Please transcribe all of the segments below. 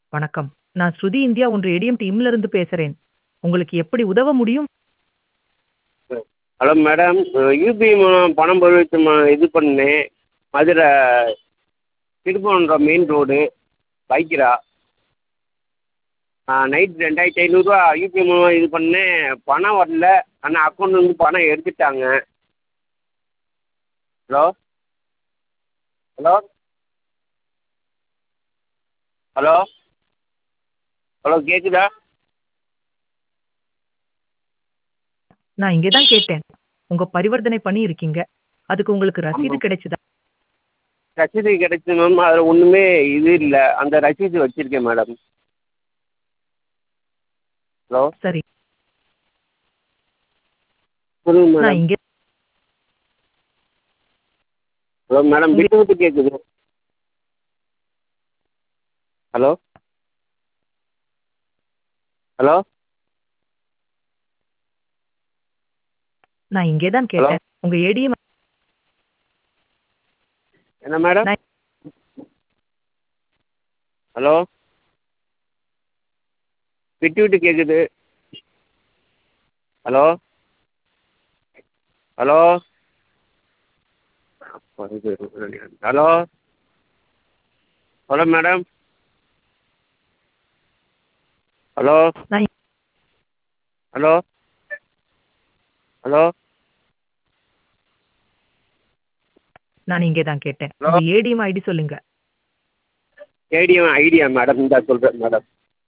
வணக்கம். நான் ஸ்ருதி இந்தியா ஒன்று ஏடிஎம் டீம்ல இருந்து பேசுறேன். உங்களுக்கு எப்படி உதவ முடியும்? ஹலோ மேடம் யூபிஐ மூலம் பணம் பரிவர்த்தனை இது பண்ணேன் மதுரை திருப்பரங்குன்றம் மெயின் ரோடு வைக்கிரா நைட் ரெண்டாயிரத்தி ஐநூறுரூவா யூபிஐ மூலமாக இது பண்ணேன் பணம் வரல ஆனால் அக்கௌண்ட்லேருந்து பணம் எடுத்துட்டாங்க ஹலோ ஹலோ ஹலோ ஹலோ கேட்குதா நான் இங்கே தான் கேட்டேன். உங்க பரிவர்த்தனை பண்ணி இருக்கீங்க. அதுக்கு உங்களுக்கு ரசீது ஆமாம். கிடைச்சதா? ரசீது கிடைச்சு மேம் அதில் ஒன்றுமே இது இல்லை அந்த ரசீது வச்சுருக்கேன் மேடம் ஹலோ சரி. சொல்லுங்கள் நான் மேடம் இங்கே ஹலோ மேடம் உங்க விட்டு விட்டு கேட்குது ஹலோ ஹலோ நான் இங்கே தான் ஹலோ கேட்டேன். உங்க ஏடிஎம் என்ன மேடம் நான் ஹலோ விட்டு விட்டு கேட்குது hello hello hello hello madam hello நான் ஹலோ ஹலோ நான் இங்கே தான் கேட்டேன். ஹலோ உங்க ஏடிஎம் ஐடி சொல்லுங்க. ஏடிஎம் ஐடியா மேடம் இந்த சொல்கிறேன் மேடம்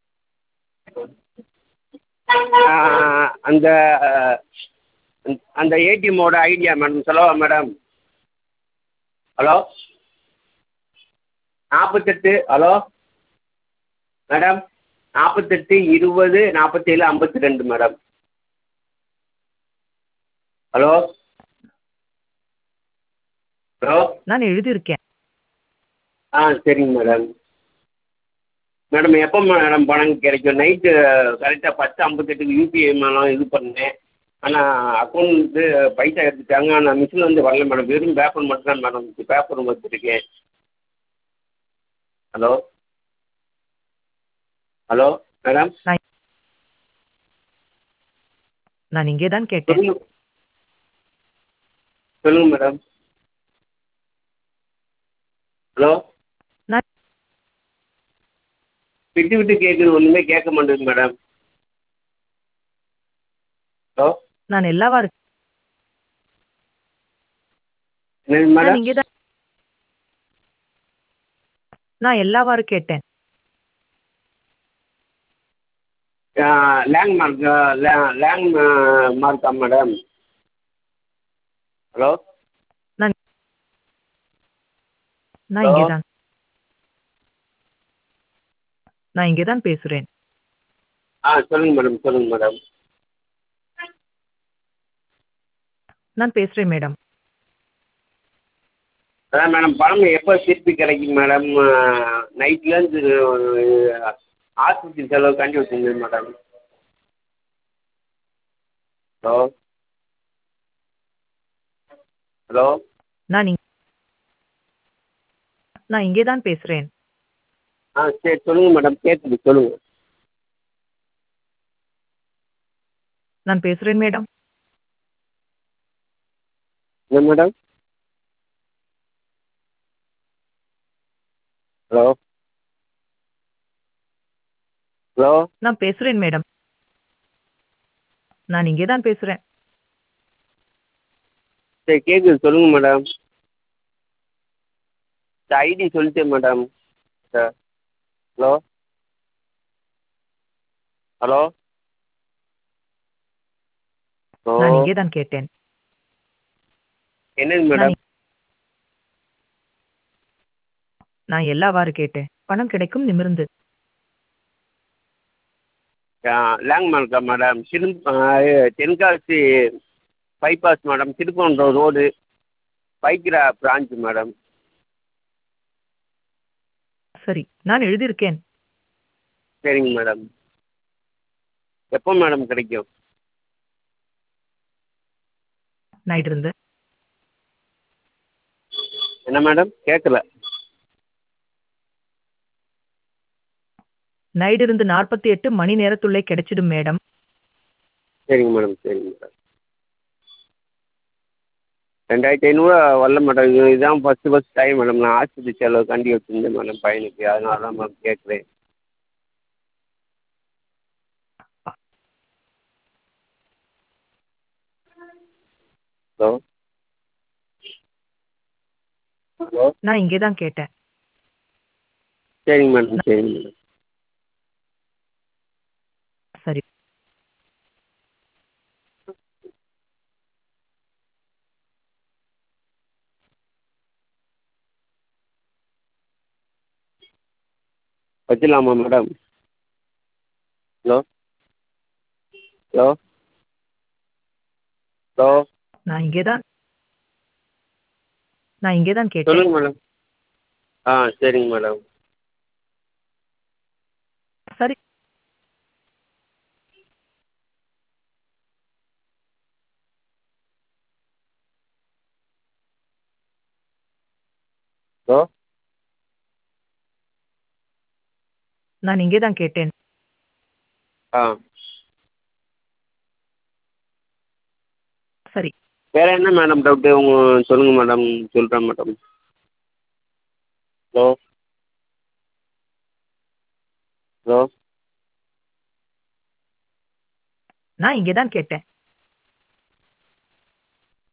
அந்த அந்த ஏடிஎம்மோட ஐடியா மேடம் சொல்லவா மேடம் ஹலோ நாற்பத்தெட்டு ஹலோ மேடம் நாற்பத்தெட்டு இருபது நாற்பத்தேழு ஐம்பத்தி ரெண்டு மேடம் ஹலோ ஹலோ நான் எழுதியிருக்கேன். ஆ சரிங்க மேடம் மேடம் எப்போ மேடம் பணம் கிடைக்கும் நைட்டு கரெக்டாக பத்து ஐம்பத்தெட்டுக்கு யூபிஐ மூலம் இது பண்ணேன் ஆனால் அக்கௌண்ட்டு பைசா எடுத்துட்டாங்க ஆனால் மிஷின் வந்து வரல மேடம் வெறும் பேப்பர் மட்டும் தான் மேடம் பேப்பர் வச்சுருக்கேன் ஹலோ ஹலோ மேடம் நான் நான் இங்கே தான் கேட்டேன். சொல்லுங்க சொல்லுங்க மேடம் ஹலோ நான் விட்டு விட்டு கேட்குது ஒன்றுமே கேட்க மாட்டேங்குது மேடம் ஹலோ நான் எல்லாவா இருக்கு என்னது நான் மேடம் இங்கே தான் நான் எல்லாவாறு கேட்டேன். லேங் மார்க் லேங் மார்க்கா மேடம் ஹலோ நான் நான் ஹலோ இங்கே தான் நான் இங்கே தான் பேசுறேன். ஆ சொல்லுங்க மேடம் சொல்லுங்க மேடம் நான் பேசுறேன் மேடம். அதான் மேடம் பணம் எப்போ திருப்பி கிடைக்கும் மேடம் நைட்லேருந்து ஆஸ்பத்திரி செலவு கண்டி வச்சுருந்தேன் மேடம் ஹலோ ஹலோ நான் இங் நான் இங்கே தான் பேசுறேன். ஆ சரி சொல்லுங்கள் மேடம் கேட்குது சொல்லுங்கள் நான் பேசுறேன் மேடம். என்ன மேடம் ஹலோ ஹலோ நான் பேசுறேன் மேடம். நான் இங்கே தான் பேசுறேன். சரி கேட்குது சொல்லுங்கள் மேடம் இந்த ஐடி சொல்லிட்டேன் madam sir hello hello hello நான் இங்கே தான் கேட்டேன். என்னது நான் மேடம் இ- நான் எல்லாவாறு கேட்டேன். பணம் கிடைக்கும் நிமிர்ந்து. லேங் மார்க்கா மேடம் திரு Tenkasi bypass madam Thirupparankundram road பைக்கிரா பிரான்ச் மேடம் சரி. நான் எழுதியிருக்கேன். சரிங்க மேடம் எப்போ மேடம் கிடைக்கும் நைட் இருந்து என்ன மேடம் கேட்கல நைட் இருந்து நாற்பத்தி எட்டு மணி நேரத்துள்ளே கிடைச்சிடும் மேடம் சரிங்க மேடம் சரிங்க மேடம் ரெண்டாயிரத்தி ஐநூறுரூவா வரல மேடம் இது இதுதான் ஃபஸ்ட்டு ஃபஸ்ட் டைம் மேடம் நான் ஆஸ்பத்திரி செலவுக்காண்டி வச்சுருந்தேன் மேடம் பையனுக்கு அதனால தான் மேம் கேட்குறேன் ஹலோ ஹலோ நான் இங்கே தான் கேட்டேன் சரிங்க மேடம் சரிங்க மேடம் சரி வச்சிடலாமா மேடம் ஹலோ ஹலோ ஹலோ நான் இங்கே தான் நான் இங்கே தான் கேட்டேன் சொல்லுங்கள் மேடம் ஆ சரிங்க மேடம் சரி ஹலோ நான் இங்கே தான் கேட்டேன் ஆ சரி வேறு என்ன மேடம் டவுட்டு உங்க சொல்லுங்கள் மேடம் சொல்கிறேன் மேடம் ஹலோ ஹலோ நான் இங்கே தான் கேட்டேன்